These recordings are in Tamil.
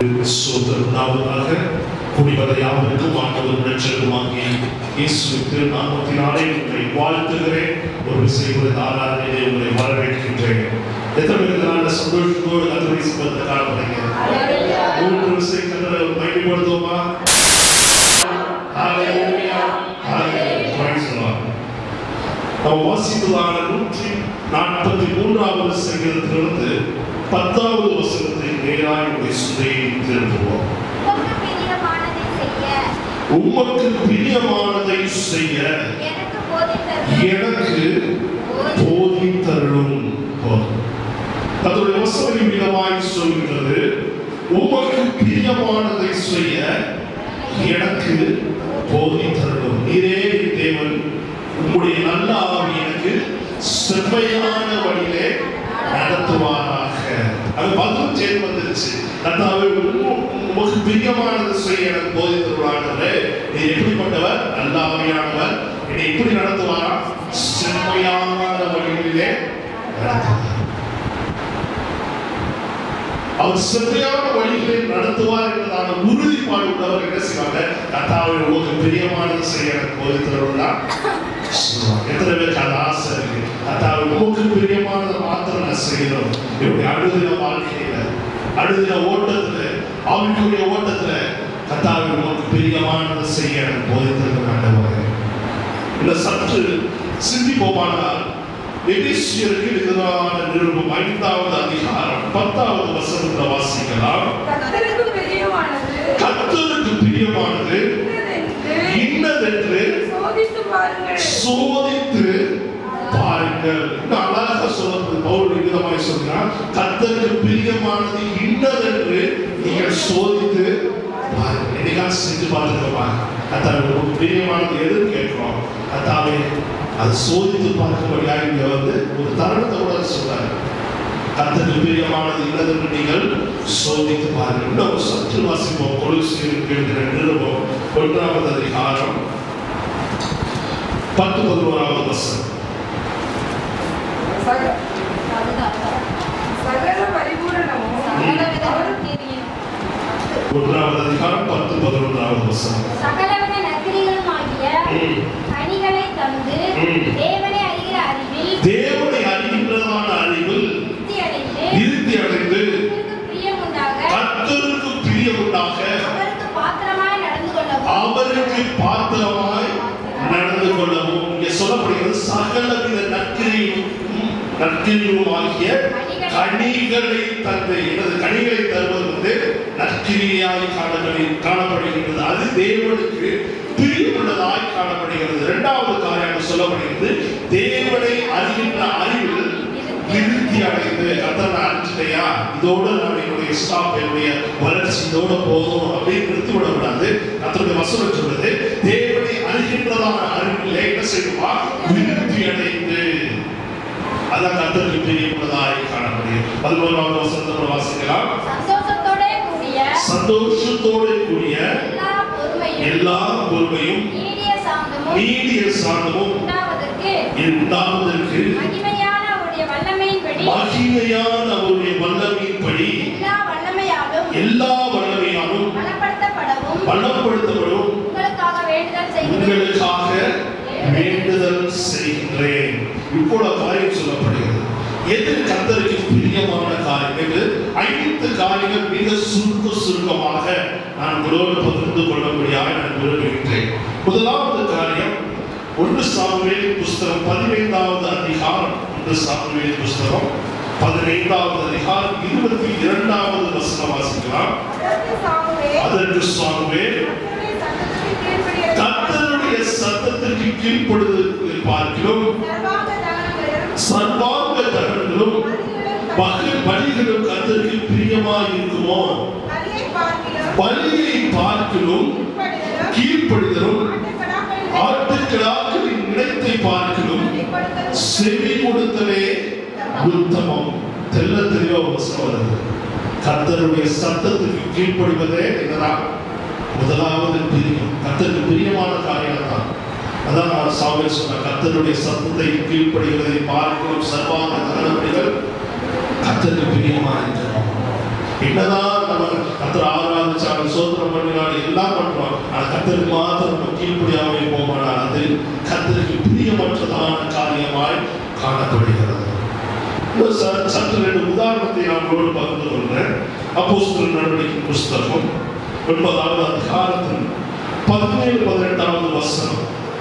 சோதரனாவதாக குடிவதை யாவருக்கும் ஆண்டவர் ரட்சகமாகிய இயேசுவுக்கு நாமத்தினாலே உங்களை வாழ்த்துகிறேன் ஒரு விசைகளை ஆராதனையிலே உங்களை வரவேற்கின்றேன் எத்தனை பேருக்கு நல்ல சந்தோஷத்தோடு கத்தரை சிப்பத்தை காணப்படுங்க மூன்று விசை கத்தரை பயன்படுத்துவோமா ஹalleluya ஹalleluya praise the Lord நம்ம வாசித்ததான நூற்றி நாற்பத்தி மூன்றாவது சங்கீதத்திலிருந்து பத்தாவது வசனத்தை நேராக உடைய சிந்தையை திரும்புவோம் உமக்கு பிரியமானதை உமக்கு பிரியமானதை செய்ய செய்ய எனக்கு போதித்தருளும். எனக்கு போதித்தருளும் அதனுடைய வசனம் விதமாய் சொல்கிறது உமக்கு பிரியமானதை செய்ய எனக்கு போதித்தருளும் நீரே என் தேவன் உம்முடைய நல்ல ஆவி எனக்கு செம்மையான வழியிலே நடத்துவாராக அது பதிலும் செய்து வந்துருச்சு கர்த்தாவே உம்மு- உமக்கு பிரியமானது செய்ய எனக்கு போதித்தருளானவரே நீ எப்படிப்பட்டவர் நல்ல ஆவியானவர் என்னை எப்படி நடத்துவாரா செம்மையான வழியிலே நடத்துவார் அவர் செம்மையான வழிகளில் நடத்துவார் என்பதான உறுதிப்பாடு உள்ளவர் என்ன செய்வாங்க கர்த்தாவே உங்களுக்கு பிரியமானது செய்ய எனக்கு போதித்தருளா சொல்லுவாங்க. எத்தனை பேருக்கு அந்த ஆசை இருக்கு கர்த்தாவே உங்களுக்கு பிரியமானதை மாத்திரம் நான் செய்யணும் என்னுடைய அழுதின வாழ்க்கையில அழுதின ஓட்டத்துல ஆவிக்குரிய ஓட்டத்துல கர்த்தாவே உங்களுக்கு பிரியமானதை செய்ய எனக்கு போதித்தருள் ஆண்டவரே இந்த சற்று சிந்திப்போமானால் எபிசியருக்கு எதிரான நிருபம் ஐந்தாவது அதிகாரம் பத்தாவது வசனத்துல வாசிக்கலாம் கர்த்தருக்கு பிரியமானது கர்த்தருக்கு பிரியமானது இன்னதென்று இன்னதென்று சோதித்து பாருங்கள் சோதித்து பாருங்கள் இன்னும் அழகாக சொல்லப்படுது பவுல் விதமாய் சொல்கிறார் கர்த்தருக்கு பிரியமானது இன்னதென்று நீங்கள் சோதித்து பாருங்கள் என்னைக்காவது செஞ்சு பார்த்துக்கோமா கர்த்தாவே உங்களுக்கு பிரியமானது எதுன்னு கேட்கிறோம் கர்த்தாவே அது சோதித்து பார்க்கும்படியாக இங்க வந்து ஒரு தருணத்தை கூட சொல்றாரு கர்த்தருக்கு பிரியமானது இன்னதென்று நீங்கள் சோதித்து பாருங்கள் இன்னும் சற்று வாசிப்போம் கொலுசியருக்கு எழுதின நிருபம் ஒன்றாவது அதிகாரம் பத்து பதினோராவது வசனம் சக- அதுதான். சகல பரிபூரணமும் சகலவித நற்கிரியும் ஒன்றாவது அதிகாரம் பத்து பதினொன்றாவது வசனம் சகலவித நற்கிரிகளுமாகிய ம். கனிகளை தந்து ம். தேவனை அறிகிற அறிவில் தேவனை அறிகின்றதான அறிவில் திருப்தி அடைந்து இறுதி அடைந்து கர்த்தருக்கு பிரியமுண்டாக கர்த்தருக்கு பிரியமுண்டாக அவருக்கு பாத்திரமாய் நடந்து கொள்ளவும் அவருக்கு பாத்திரமாய் நடந்து கொள்ளவும் இங்கே சொல்லப்படுகிறது சகலவித நற்கிரியும் நற்கிரியும் ஆகிய கனிகளை தந்து எனது கனிகளை தருவது வந்து நற்கிரியாய் காணப்படு காணப்படுகின்றது அது தேவனுக்கு பிரியமுள்ளதாய் காணப்படுகிறது இரண்டாவது காரியம் சொல்லப்படுகிறது தேவனை அறிகின்ற அறிவில் விருத்தி அடைந்து கத்தனை அழிச்சிட்டையா இதோட நான் என்னுடைய ஸ்டாப் என்னுடைய வளர்ச்சி இதோட போதும் அப்படின்னு நிறுத்தி விடக்கூடாது கத்தருடைய வசனம் சொல்றது தேவனை அறிகின்றதான அறிவில் என்ன செய்யுமா விருத்தி அடைந்து அதான் கத்தருக்கு பிரியமுள்ளதாய் காணப்படுகிறது பதினோராவது வசனத்தை வாசிக்கலாம் சந்தோஷத்தோட கூடிய சந்தோஷத்தோடு கூடிய எல்லா பொறுமையும் எல்லா பொறுமையும் நீடிய சாந்தமும் நீடிய சாந்தமும் உண்டாவதற்கு உண்டாவதற்கு மகிமையான அவருடைய வல்லமையின்படி மகிமையான அவருடைய வல்லமையின்படி எல்லா வல்லமையாலும் எல்லா வல்லமையாலும் பலப்படுத்தப்படவும் பலப்படுத்தப்படும் உங்களுக்காக வேண்டுதல் செய்கிறேன் உங்களுக்காக வேண்டுதல் செய்கின்றேன் இப்போது காரியம் சொல்லப்படுகிறது எது கத்தருக்கு பிரியமான காரியம் என்று ஐந்து காரியங்கள் மிக சுருக்க சுருக்கமாக நான் உங்களோடு பகிர்ந்து கொள்ளும்படியாக நான் விரும்புகின்றேன் முதலாவது காரியம் ஒன்று சாமுவேல் புஸ்தகம் பதினைந்தாவது அதிகாரம் ஒன்று சாமுவேல் புஸ்தகம் பதினைந்தாவது அதிகாரம் இருபத்தி இரண்டாவது வசனம் வாசிக்கலாம் அதற்கு சாமுவேல் அதற்கு சாமுவேல் கர்த்தருடைய சத்தத்துக்கு கீழ்ப்படிய கர்த்தருடைய சத்தத்திற்கு கீழ்ப்படுவதை பார்க்கிறோம் சர்வாங்க தகனங்களும் சர்வாங்க தகங்களும் பகல் பலிகளும் கர்த்தருக்கு பிரியமாய் இருக்குமோ பலியை பார்க்கிலும் பலியை பார்க்கிலும் கீழ்ப்படிதலும் கீழ்ப்படிதலும் ஆட்டுக்கடாக்களின் ஆட்டுக்கிடாக்களின் நினைத்தை பார்க்கிலும் கொடுத்தலும் செவி கொடுத்தலே உத்தமம் தெல்ல தெளிவா வசனம் வருது கர்த்தருடைய சத்தத்துக்கு கீழ்ப்படிவதே என்னதான் முதலாவது பிரியம் கர்த்தருக்கு பிரியமான காரியம் தான் அதான் நான் சாமியல் சொன்ன கர்த்தருடைய சத்தத்தை கீழ்ப்படுகிறதை பார்க்கிறோம் சர்வாங்க தகனப்படிகள் கர்த்தருக்கு பிரியமா இருக்கிறோம் என்னதான் நம்ம கத்தர் ஆராதிச்சாலும் சோதனம் பண்ணினாலும் எல்லாம் பண்ணுவாங்க ஆனா கத்தருக்கு மாத்திரம் நம்ம கீழ்ப்படியாமல் இருப்போமானால் அது கத்தருக்கு பிரியமற்றதான காரியமாய் காணப்படுகிறது இன்னும் ச- சற்று ரெண்டு உதாரணத்தை நான் உங்களோடு பகிர்ந்து கொள்கிறேன் அப்போஸ்தலர் நடவடிக்கை புஸ்தகம் ஒன்பதாவது அதிகாரத்தின் பதினேழு பதினெட்டாவது வசனம்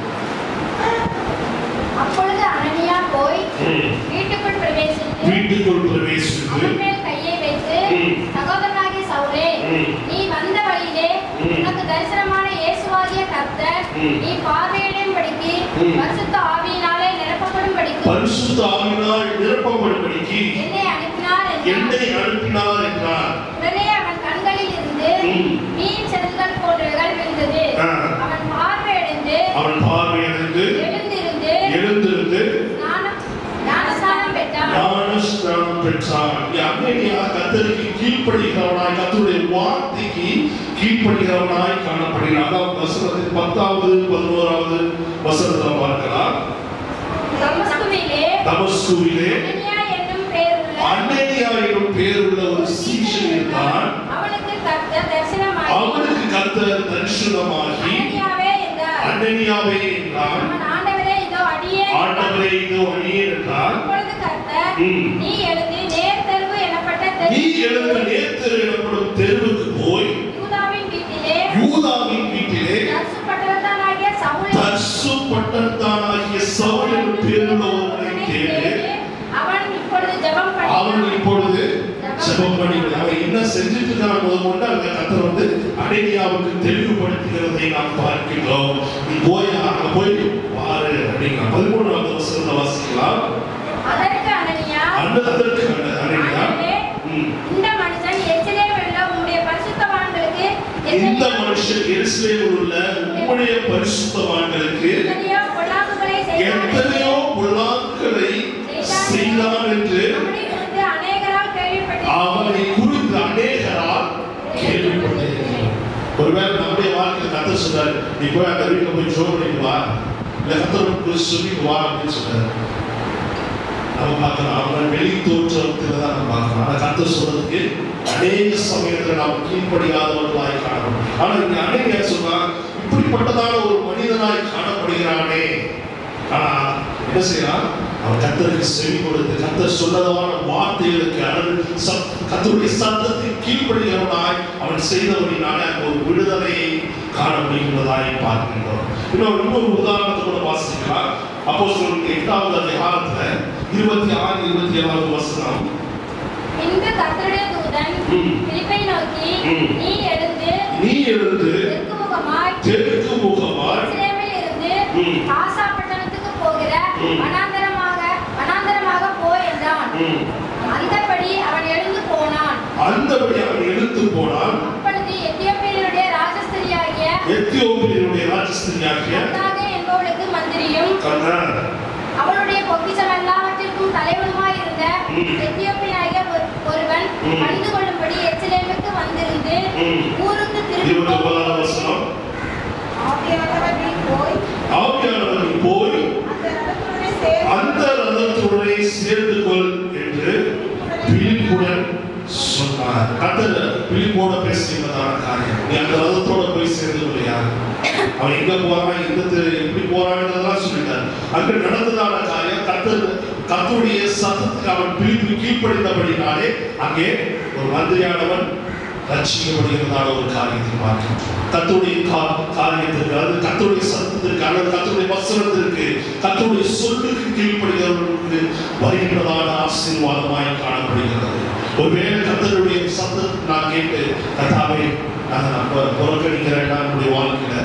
அப்பொழுது அனனியா போய் ம். வீட்டுக்குள் பிரவேசித்து வீட்டுக்குள் பிரவேசித்து அவன் மேல் கையை வைத்து ம். சகோதரனாகிய சவுலே ம். நீ வந்த வழியிலே ம். உனக்கு தரிசனமான இயேசுவாகிய கர்த்தர் ம். நீ பார்வையிடும்படிக்கு ம். பரிசுத்த ஆவியினாலே நிரப்பப்படும்படிக்கு பரிசுத்த ஆவினால் நிரப்பப்படும்படிக்கு என்னை அனுப்பினார் என்றார் என்னை அனுப்பினார் என்றார் உடனே அவன் கண்களில் இருந்து ம். மீன் செல்கள் போன்றவைகள் விழுந்தது ஆ. அவன் பார்வையடைந்து அவன் பார்வையடைந்து எழுந்திருந்து எழுந்திருந்து ஞானம் ஞானஸ்நானம் பெற்றான் ஞானஸ்நானம் பெற்றான் அன்னையா கத்தருக்கு கீழ்ப்படுகிறவனாய் கத்தருடைய வார்த்தைக்கு கீழ்ப்படுகிறவனாய் காணப்படுகிறான் அதாவது வசனத்தின் பத்தாவது பதினோராவது வசனத்தில் பார்க்கலாம் தமஸ்குவிலே தமஸ்குவிலே அனனியா என்னும் பெயருள்ள அன்னையா என்னும் பேருள்ள ஒரு சீஷன் இருந்தான் அவனுக்கு கர்த்தர் தரிசனமாகி அவனுக்கு கத்தர் தரிசனமாகி அனனியாவே என்றார் அனனியாவே என்றான் அவன் ஆண்டவரே இதோ அடியே ஆண்டவரே இதோ அடியேன் என்றார் அப்பொழுது கர்த்தர் ம். நீ எழுந்து நேர் தெருவு எனப்பட்ட நீ தெரு எழுந்த நேர்த்தர் எனப்படும் தெருவுக்கு போய் யூதாவின் வீட்டிலே யூதாவின் வீட்டிலே தர்சு பட்டணத்தானாகிய சவுலை தர்சு பட்டத்தானாகிய சவுல் என்னும் பேருள்ள ஒருவனை தேடு அவன் இப்பொழுது ஜெபம் அவன் பண்ணி இப்பொழுது ஜெபம் பண்ணி அவன் என்ன செஞ்சுட்டு இருக்கான் முதல் கொண்டு அந்த கத்தர் வந்து அடேனியாவுக்கு தெளிவுபடுத்துகிறதை நாம் பார்க்கிறோம் நீ போய் அங்க போய் பாரு அப்படிங்கிற பதிமூணாவது வசனத்தை வாசிக்கலாம் அதற்கு அனனியா அன்னதற்கு அடேனியா ஆண்டவரே, ம். இந்த மனுஷன் எச்சரிக்கையில் உள்ள உம்முடைய பரிசுத்தவான்களுக்கு இந்த எத்தனையோ- மனுஷன் எருசலேமில் உள்ள உம்முடைய பரிசுத்தவான்களுக்கு எத்தனையோ பொல்லாங்குகளை செய்தான் எத்தனையோ பொல்லாங்குகளை செய்தான் என்று அவனை குறித்து அநேகரால் கேள்விப்பட்டிருக்கிறேன். அவனை குறித்து அநேகரால் கேள்விப்பட்டிருக்கிறோம் ஒருவேளை நம்முடைய வாழ்க்கை கத்த சொல்றாரு நீ போய் அந்த வீட்டுல போய் ஜோ பண்ணிட்டு வா இல்ல கத்தருக்கு சொல்லிட்டு வா அப்படின்னு சொல்றாரு நம்ம பார்க்கலாம் அவன் வெளி தோற்றத்தில் தான் நம்ம பார்க்கலாம் ஆனா கத்த சொல்றதுக்கு அநேக சமயத்துல நாம் கீழ்ப்படியாதவர்களாய் காணப்படும் ஆனா இங்க அநேக சொல்றா இப்படிப்பட்டதான ஒரு மனிதனாய் காணப்படுகிறானே ஆனா என்ன செய்யறான் அவன் கத்தருக்கு செவி கொடுத்து கத்தர் சொன்னதான வார்த்தைகளுக்கு அல்லது சத் கத்தருடைய சத்தத்தின் கீழ்ப்படுகிறவனாய் அவன் செய்தவனினால அங்க ஒரு விடுதலையை காண முடிகிறதாய் பார்க்கின்றோம் இன்னொரு இன்னொரு உதாரணத்தை கூட வாசிக்கலாம் அப்போ எட்டாவது அதிகாரத்துல இருபத்தி ஆறு இருபத்தி ஏழாவது வசனம் பின்பு கர்த்தருடைய தூதன் ம். பிலிப்பை நோக்கி ம். நீ எழுந்து நீ எழுந்து தெற்கு முகமாய் தெற்கு முகமாய் எருசலேமில் இருந்து ம். காசா பட்டணத்துக்கு போகிற ம். வனாந்தரமாக வனாந்தரமாக போ என்றான் ம். அந்தபடி அவன் எழுந்து போனான் அந்தபடி அவன் எடுத்து போனான் அப்பொழுது எத்தியோப்பியனுடைய ராஜஸ்திரியாகிய எத்தியோப்பியனுடைய ராஜஸ்திரியாகிய கர்த்தாகே என்பவளுக்கு மந்திரியும் கண்ணன் அவளுடைய பொக்கிஷம் எல்லாவற்றிற்கும் தலைவனுமாய் இருந்த ம். எத்தியோப்பியனாகிய ஒரு- ஒருவன் ம். பணிந்து கொள்ளும்படி எச்சிலேமுக்கு வந்திருந்து ம். ஊருக்கு திரும்பி இருபத்தி ஒன்பதாவது வசனம் ஆவியானவர் நீ போய் ஆவியானவர் போய் அந்த ரதத்துடனே சேர்ந்து அந்த ரதத்துடனே சேர்ந்து கொள் என்று பிலிப்புடன் சொன்னார் கத்தர் பிலிப்போட பேசினதான காரியம் நீ அந்த ரதத்தோட போய் சேர்ந்து கொள்ளையா அவன் எங்க போறான் எந்த தெரு எப்படி போறான்றதெல்லாம் சொல்லிட்டார் அங்க நடந்ததான காரியம் கத்தர் கத்தருடைய சத்தத்துக்கு அவன் பிலிப்பு கீழ்ப்படிந்தபடினாலே அங்கே ஒரு மந்திரியானவன் ரட்சிக்கப்படுகிறதான ஒரு காரியத்தை பார்க்கிறோம் கத்தருடைய கா- காரியத்திற்கு அல்லது கத்தருடைய சத்தத்திற்கு அல்லது கத்தருடைய வசனத்திற்கு கத்தருடைய சொல்லுக்கு கீழ்ப்படுகிறவர்களுக்கு வருகிறதான ஆசீர்வாதமாய் காணப்படுகிறது ஒருவேளை கத்தருடைய சத்தத்தை நான் கேட்டு கத்தாவே அதை நம்ம புறக்கணிக்கிறேன் நம்முடைய வாழ்க்கையில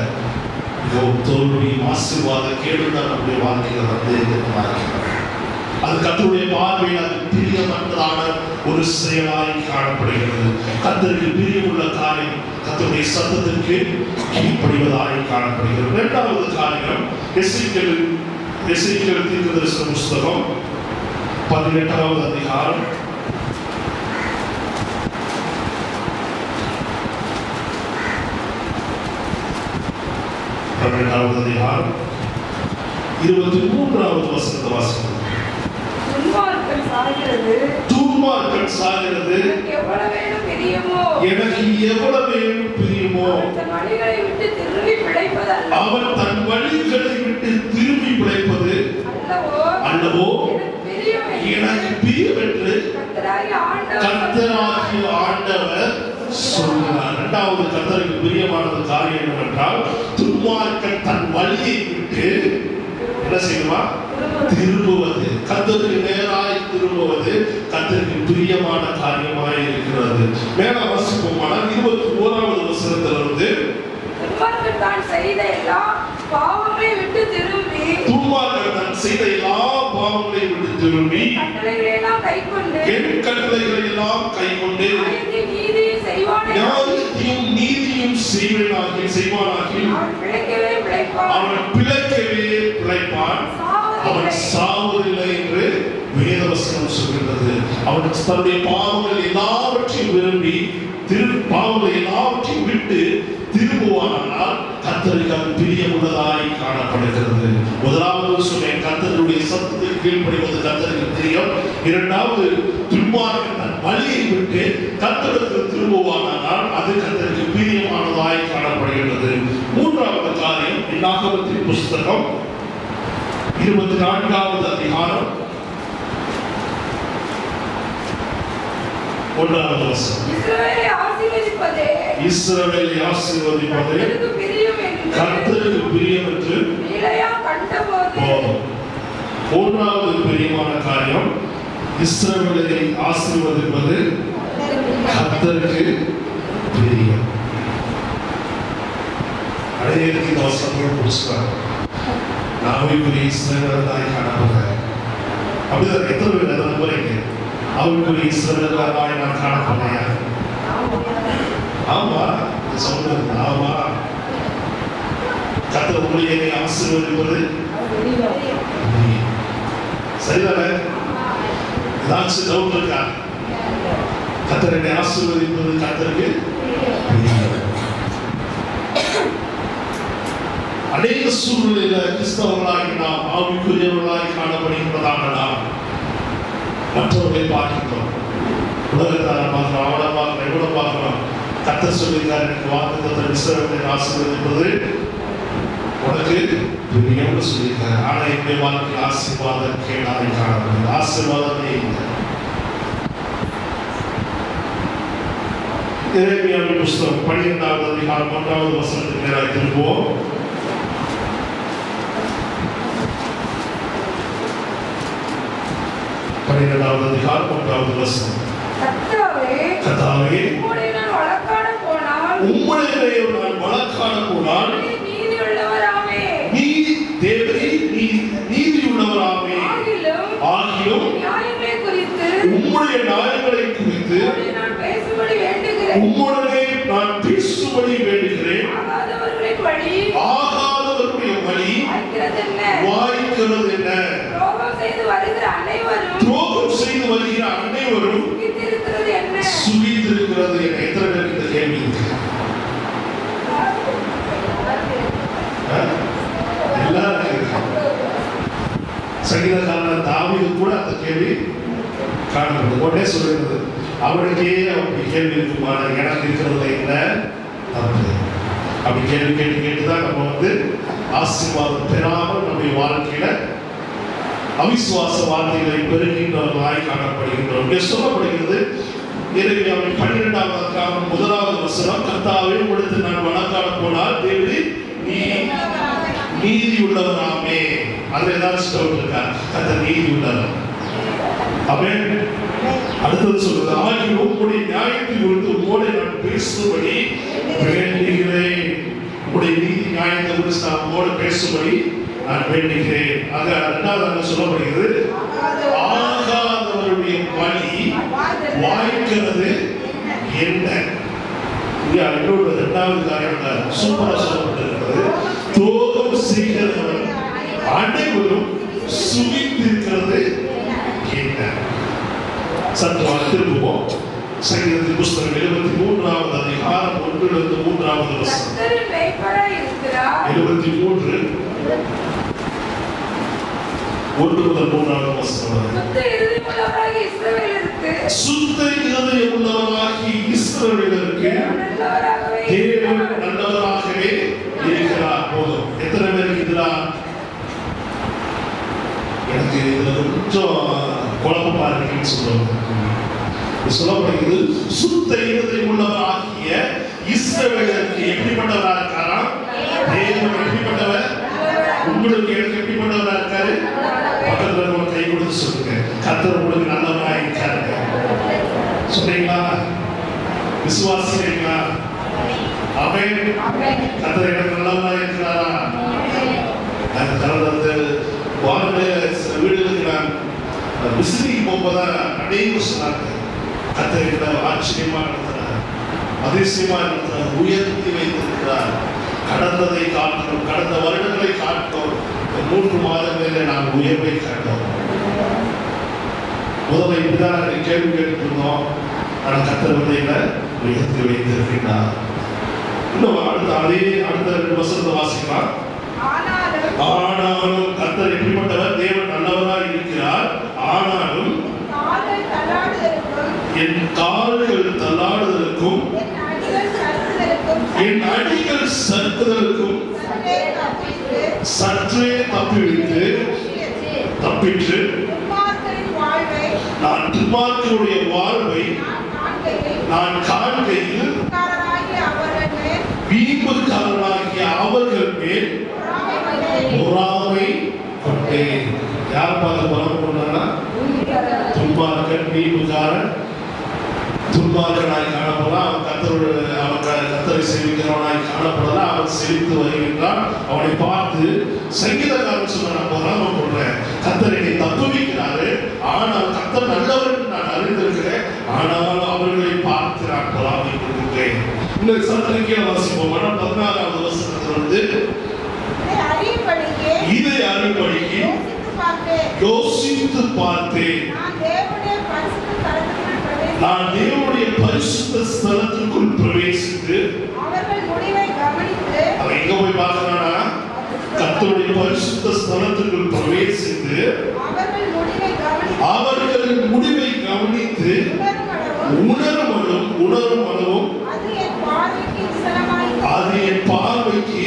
இதோ தோல்வி ஆசீர்வாத கேடுதான் நம்முடைய வாழ்க்கையில வந்து இருக்கிறார் அது கத்தருடைய பார்வையில் அது பிரியமற்றதான ஒரு செயலாய் காணப்படுகிறது கத்தருக்கு பிரியமுள்ள காரியம் கத்தருடைய சத்தத்திற்கு கீழ்ப்படிவதாய் காணப்படுகிறது இரண்டாவது காரியம் எஸ்ஐக்கள் எஸ்ஐக்கள் தீர்க்க தரிசன புஸ்தகம் பதினெட்டாவது அதிகாரம் பதினெட்டாவது அதிகாரம் இருபத்தி மூன்றாவது வசனத்தை வாசிக்கிறோம் துன்மார்க்கர் சாகிறது துன்மார்க்கன் சாகிறது எனக்கு எவ்வளவு வேணும் பிரியமோ எனக்கு எவ்வளவு பிரியுமோ அவன் தன் வழிகளை விட்டு திரும்பி பிழைப்பதல்ல அவன் தன் வழிகளை விட்டு திரும்பி பிழைப்பது அல்லவோ அல்லவோ எனக்கு பிரியம் எனக்கு பிரியம் என்று கர்த்தராகிய ஆண்டவர் கர்த்தராகிய ஆண்டவர் சொல்கிறார் இரண்டாவது கர்த்தருக்கு பிரியமானது காரியம் என்னவென்றால் துன்மார்க்கன் தன் வழியை விட்டு என்ன செய்யுமா திரும்புவது கர்த்தருக்கு நேராய் திரும்புவது கர்த்தருக்கு பிரியமான காரியமாய் இருக்கிறது மேல வாசிப்போமானால் இருபத்தி ஓராவது வசனத்திலிருந்து துன்மார்க்கன் தான் செய்த எல்லா பாவங்களை விட்டு திரும்பி துன்மார்க்கன் தன் செய்த எல்லா பாவங்களை விட்டு திரும்பி கட்டளைகளை எல்லாம் கைக்கொண்டு என் கட்டளைகளை எல்லாம் கைக்கொண்டு நியாயத்தை நீதியை செய்வானே நியாயத்தையும் நீதியும் செய்வனாகி செய்வானாகி அவன் பிழைக்கவே பிழைப்பான் அவன் பிழைக்கவே பிழைப்பான் அவன் சாவதில்லை சாவதில்லை என்று வேதவசனம் சொல்கின்றது அவன் தன்னுடைய பாவங்கள் எல்லாவற்றையும் விரும்பி திரு பாவங்கள் எல்லாவற்றையும் விட்டு திரும்புவானால் கத்தருக்கு அது பிரியமுள்ளதாய் காணப்படுகிறது முதலாவது சொன்னேன் கத்தருடைய சத்தத்தை கீழ்ப்படிவது கத்தருக்கு பிரியம் இரண்டாவது துன்மார்க்கன் தன் வழியை விட்டு கத்தருக்கு திரும்புவானால் அது கத்தருக்கு பிரியமானதாய் காணப்படுகிறது மூன்றாவது காரியம் நாகவத்தின் புஸ்தகம் இருபத்தி நான்காவது அதிகாரம் ஒன்றாவது வசனம் இஸ்ரவேலை ஆசீர்வதிப்பதே இஸ்ரவேலை ஆசீர்வதிப்பது கர்த்தருக்கு பிரியம் என்று கர்த்தருக்கு பிரியம் என்று பிழையா கண்டபோது போதும் மூன்றாவது பிரியமான காரியம் இஸ்ரவேலை ஆசீர்வதிப்பது கர்த்தருக்கு பிரியம் அடையருக்கு இந்த வசனங்கள் புடிச்சுக்காங்க நாவைக்குரிய இஸ்ரவேலராய் காணப்படுறேன் அப்படிதான் எத்தனை பேர் அதை நம்புறீங்க அவருக்குரிய இஸ்ரவேலராய் நான் காணப்படுறேன் ஆமா சொல்றது ஆமா கத்தர் ஊழியரை ஆசீர்வதிப்பது சரிதானே ஏதாச்சும் டவுட் இருக்கா கத்தரை ஆசீர்வதிப்பது கத்தருக்கு அநேக சூழ்நிலையில கிறிஸ்தவர்களாகி நாம் ஆவிக்குரியவர்களாய் காணப்படுகின்றதாக நாம் மற்றவர்களை பார்க்கின்றோம் உலகத்தார பார்க்கிறோம் அவனை பார்க்கிறோம் இவனை பார்க்கிறோம் கத்த சொல்லியிருக்காரு எனக்கு வாக்கு தத்த விசரத்தை ஆசீர்வதிப்பது உனக்கு பிரியம்னு சொல்லியிருக்காரு ஆனா என்னுடைய வாழ்க்கையில் ஆசீர்வாதம் கேடாய் காணப்படுது ஆசீர்வாதமே இல்லை இறைமையான புஸ்தகம் பன்னிரெண்டாவது அதிகாரம் ஒன்றாவது வசனத்துக்கு நேராக திரும்புவோம் பன்னிரெண்டாவது அதிகாரம் ஒன்றாவது வசனம் கர்த்தாவே கதாவே உம்முடைய நான் வழக்காட போனால் உம்முடைய நான் வழக்காட போனால் நீர் நீதியுள்ளவராமே நீ தேவரே நீ நீதியுள்ளவராமே ஆகிலும் ஆகியும் நியாயங்களை குறித்து உம்முடைய நியாயங்களை குறித்து உம்முடைய நான் பேசும்படி வேண்டுகிறேன் உம்முடனே நான் பேசும்படி வேண்டுகிறேன் ஆகாதவர்களின் வழி ஆகாதவருடைய வழி வாய்க்கிறது என்ன வாய்க்கிறது என்ன துரோகம் செய்து வருகிற அனைவரும் துரோகம் செய்து வருகிற அனைவரும் சுகித்திருக்கிறது என்ன சுகித்திருக்கிறது என எத்தனை பேருக்கு இந்த கேள்வி இருக்கு ஆ? எல்லாரும் இருக்கு சங்கீதக்காரன் தாவீது கூட அந்த கேள்வி காணப்படுது உடனே சொல்லுகிறது அவனுக்கே அப்படி கேள்வி இருக்குமான எனக்கு இருக்கிறதுல என்ன தப்பு அப்படி கேள்வி கேட்டு கேட்டு தான் நம்ம வந்து ஆசீர்வாதம் பெறாமல் நம்முடைய வாழ்க்கையில அவிசுவாச வார்த்தைகளை பெறுகின்றவர்களாய் காணப்படுகின்றோம் இங்கே சொல்லப்படுகிறது இறைவியாவின் பன்னிரெண்டாவது அதிகாரம் முதலாவது வசனம் கர்த்தாவே கொடுத்து நான் வழக்காட போனால் தேவி நீ நீதி உள்ளவராமே அதுல ஏதாச்சும் டவுட் இருக்கா கத்த நீதி உள்ளவர் அவன் அடுத்தது சொல்றது ஆகிய உங்களுடைய நியாயத்தை குறித்து உங்களோட நான் பேசும்படி வேண்டுகிறேன் உங்களுடைய நீதி நியாயத்தை குறித்து நான் உங்களோட பேசும்படி நான் வேண்டுகிறேன் ஆக இரண்டாவது அங்க சொல்லப்படுகிறது ஆகாதவருடைய வழி வாய்க்கிறது என்ன இங்க இன்னொரு இரண்டாவது காரியம் சூப்பரா சொல்லப்பட்டிருக்கிறது தோகம் செய்கிறவர் அனைவரும் சுகித்திருக்கிறது என்ன சற்று திரும்புவோம் சங்கீதத்தின் புஸ்தகம் எழுபத்தி மூன்றாவது அதிகாரம் ஒன்றிலிருந்து மூன்றாவது வசனம் கர்த்தரின் மேய்ப்பராய் இருக்கிறார் எழுபத்தி மூன்று ஒன்று முதல் மூன்றாவது வசனம் சுத்த இருதயமுள்ளவராகிய இஸ்ரவேலருக்கு சுத்த இருதயம் உள்ளவராகி இஸ்ரவேலருக்கு நல்லவராகவே தேவன் நல்லவராகவே இருக்கிறார் போதும் எத்தனை பேருக்கு இதுல எனக்கு இதுல கொஞ்சம் குழப்பமா இருக்குன்னு சொல்லுவாங்க இது சொல்லப்படுகிறது சுத்த இருதயம் உள்ளவராகிய இஸ்ரவேலருக்கு எப்படிப்பட்டவரா இருக்காரா தேவன் எப்படிப்பட்டவர் உங்களுக்கு எனக்கு எப்படிப்பட்டவரா இருக்காரு பக்கத்துல ஒரு கை கொடுத்து சொல்லுங்க கத்தர் உங்களுக்கு நல்லவரா இருக்காருங்க சொல்றீங்களா விசுவாசிக்கிறீங்களா அவன் கத்தர் எனக்கு நல்லவரா இருக்கிறாரா அது கடந்த வாரங்களே சில வீடுகளுக்கு நான் விசிறிக்கு போகும்போது அநேகம் சொன்னாங்க கத்தர் ஆச்சரியமா நடத்துறார் அதிசயமா நடத்துறார் உயர்த்தி வைத்திருக்கிறார் கடந்ததை காட்டும் கடந்த வருடங்களை காட்டும் இந்த மூன்று மாதங்களில் நான் உயர்வை கண்டோம் முதல்ல இப்படிதான் நாங்கள் கேள்வி கேட்டு இருந்தோம் ஆனால் கத்தர் வந்து என்ன உயர்த்தி வைத்திருக்கிறார் இன்னும் அடுத்த அதே அடுத்த ரெண்டு வசனத்தை வாசிக்கலாம் ஆனாலும் ஆனாலும் கர்த்தர் எப்படிப்பட்டவர் தேவன் நல்லவராய் இருக்கிறார் ஆனாலும் கால்கள் தள்ளாடுதலுக்கும் என் கால்கள் தள்ளாடுதலுக்கும் என் அடிகள் சறுக்குதலுக்கும் என் அடிகள் சறுக்குதலுக்கும் சற்றே தப்பித்து சற்றே தப்பிவிட்டு தப்பிற்று துன்மார்க்கரின் வாழ்வை நான் துன்மார்க்கருடைய வாழ்வை நான் காண்கையில் நான் காண்கையில் காரராகிய அவர்கள் மேல் வீம்புக்காரனாகிய அவர்கள் மேல் பொறாமைப்பட்டேன். பொறாமை கொண்டேன் யார் பார்த்து பலம் கொண்டானா துன்மார்க்கன் வீம்புக்காரன் துன்மார்க்கனாய் காணப்படலாம் அவன் கத்தரோட அவன் க- கத்தரை சேவிக்கிறவனாய் காணப்படலாம் அவன் செழித்து வருகின்றான் அவனை பார்த்து சங்கீதக்காரன் சொன்ன நான் பொறாம கொள்றேன் கத்தர் என்னை தப்புவிக்கிறாரு ஆனால் கத்தர் நல்லவர் என்று நான் அறிந்திருக்கிறேன் ஆனால் அவர்களை பார்த்து நான் பொறாமை கொள்கின்றேன் இந்த சத்திரிக்கையை வாசிப்போம் ஆனால் பதினாறாவது வருஷத்துல வந்து இதை அறியும்படிக்கு இதை அறிபடிக்கு யோசித்துப் பார்த்தேன். யோசித்து பார்த்தேன் நான் தேவனுடைய பரிசுத்த ஸ்தலத்திற்குள் பிரவேசித்து, நான் தேவனுடைய பரிசுத்த ஸ்தலத்திற்குள் பிரவேசித்து அவர்கள் முடிவை கவனித்து அவன் எங்க போய் பார்க்கறானா கர்த்தருடைய பரிசுத்த ஸ்தலத்திற்குள் பிரவேசித்து அவர்கள் முடிவை கவனித்து அவர்களின் முடிவை கவனித்து உணர்வளவும் உணர்வதும் உணரும் அளவும் அது என் பார்வைக்கு விசனமாய் அது என் பார்வைக்கு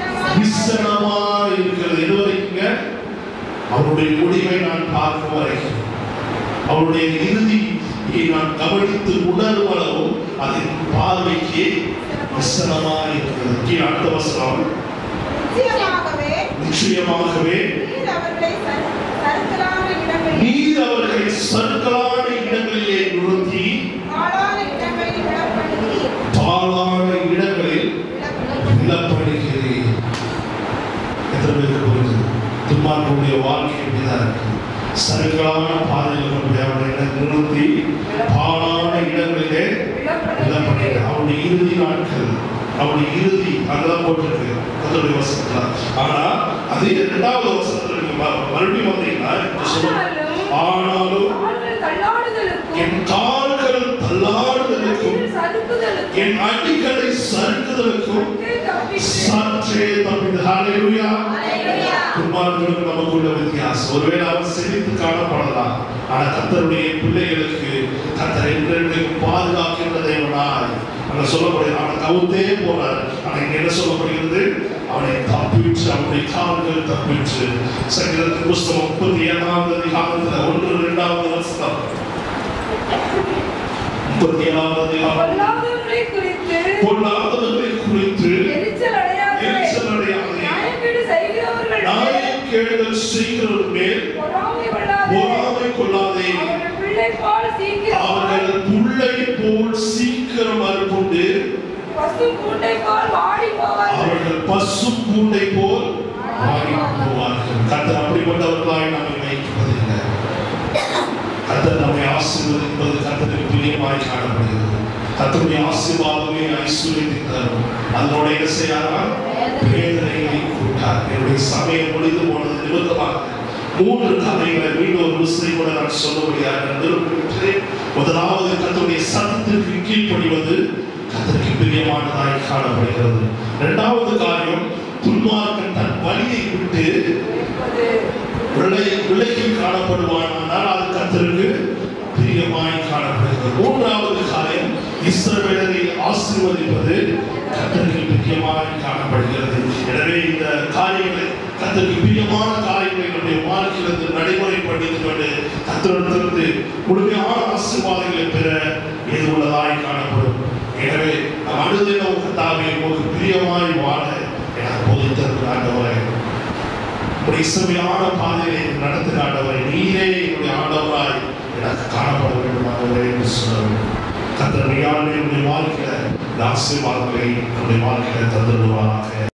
விசனமாய் இருக்கிறது எது வரைக்குங்க அவருடைய முடிவை நான் பார்க்கும் வரைக்கும் அவருடைய இறுதியை நான் கவனித்து உணரும் அளவும் அது என் பார்வைக்கு விசனமாய் இருக்கிறது கீழே அடுத்த வசனம் நிச்சயமாகவே நிச்சயமாகவே நீர் அவர்களை சறு- சறுக்கலான இடங்களில் நீர் அவர்களை சர்க்கலான இடங்களிலே நுழைந்தி பாழான இடங்களில் விடப்படுகிறீர் பாலான இடங்களில் விடப்படுகிறீர். நிலப்படுகிறேன் எத்தனை பேருக்கு புரிஞ்சது துன்மார்களுடைய வாழ்க்கை இப்படிதான் இருக்கு சருக்கலான பாதையில் நம்முடைய அவருடைய நிறுத்தி பாலான இடங்களிலே நிலப்படுகிறேன் அவருடைய இறுதி நாட்கள் அவருடைய இறுதி அங்கதான் போட்டிருக்கு அதனுடைய வசனத்துல ஆனா அதே இரண்டாவது வசனத்துல நீங்க ம- மறுபடியும் வந்தீங்கன்னா இப்ப சொல்லுங்க. ஆனாலும் கால்கள் தள்ளாடுதலுக்கும் என் கால்கள் தள்ளாடுதலுக்கும் அடிகள் சறுக்குதலுக்கும் என் அடிகளை சறுக்குதலுக்கும் சற்றே தப்பித்து சற்றே தப்பிது ஹalleluya குமாரர்களுக்கு நமக்குள்ள வித்தியாசம் ஒருவேளை அவன் செழித்து காணப்படலாம் ஆனா கத்தருடைய பிள்ளைகளுக்கு கத்தர் என்றென்றைக்கு பாதுகாக்கின்ற தேவனாய் அங்க சொல்லப்படுகிறது அவனை கவுத்தே போறார் ஆனா இங்க என்ன சொல்லப்படுகிறது அவனை தப்பிச்சு அவனுடைய கால்கள் தப்பிச்சு சங்கீதத்தின் புஸ்தகம் முப்பத்தி ஏழாவது அதிகாரத்துல ஒன்று இரண்டாவது வருஷம் முப்பத்தி ஏழாவது அதிகாரம் பொல்லாதவர்களை குறித்து பொல்லாதவர்களை குறித்து எரிச்சல் அடையாதே எரிச்சல் அடையாதே. நியாயக்கேடு செய்கிறவர்கள் மேல் நாயம் கேடுதல் செய்கிறவர் மேல் பொறாமை கொள்ளாதே பொறாமை கொள்ளாதே அவர்கள் பிள்ளை போல் சீக்கிரம் அவர்கள் புள்ளை போல் சீக்கிரம் அறுப்புண்டு பசு கூட்டை போல் வாடி போவார்கள் அவர்கள் பசு பூண்டை போல் வாடி போவார்கள் கத்தர் அப்படிப்பட்டவர்களாய் நம்மை வைப்பதில்லை கத்தர் நம்மை ஆசீர்வதிப்பது கத்தருக்கு பிரியமாய் காணப்படுகிறது கத்தருடைய ஆசீர்வாதமே ஐஸ்வர்யத்தை தரும் அதனோட என்ன செய்யாரா வேதனைகளை கூட்டார் என்னுடைய சமயம் முடிந்து போனது நிமித்தமாக மூன்று கதைகளை மீண்டும் ஒரு விசிறை கூட நான் சொல்ல முடியாது நிரூபிக்கிறேன் முதலாவது கத்தருடைய சத்தத்திற்கு கீழ்ப்படிவது கத்தருக்கு பிரியமானதாய் காணப்படுகிறது இரண்டாவது காரியம் துன்மார்க்கன் தன் வழியை விட்டு இருப்பது விலை விலைக்கு காணப்படுவானால் அது கத்தருக்கு பிரியமாய் காணப்படுகிறது மூன்றாவது காரியம் இஸ்ரவேலரை ஆசீர்வதிப்பது கத்தருக்கு பிரியமாய் காணப்படுகிறது எனவே இந்த காரியங்களை கத்தருக்கு பிரியமான காரியங்களை நம்முடைய வாழ்க்கையிலிருந்து நடைமுறைப்படுத்திக் கொண்டு கத்தரிடத்திலிருந்து முழுமையான ஆசீர்வாதங்களை பெற இது உள்ளதாய் காணப்படும் எனவே நம் அனுதின கத்தாவை உங்களுக்கு பிரியமாய் வாழ எனக்கு போதித்திருக்கிற ஆண்டவரை உடைய இசைமையான பாதையை நடத்தி ஆண்டவரை நீரே என்னுடைய ஆண்டவராய் எனக்கு காணப்பட வேண்டும் ஆண்டவரே என்று சொல்ல வேண்டும் கத்தர் மெய்யாலுமே என்னுடைய வாழ்க்கையில இந்த ஆசீர்வாதங்களை என்னுடைய வாழ்க்கையில தந்துடுவாராக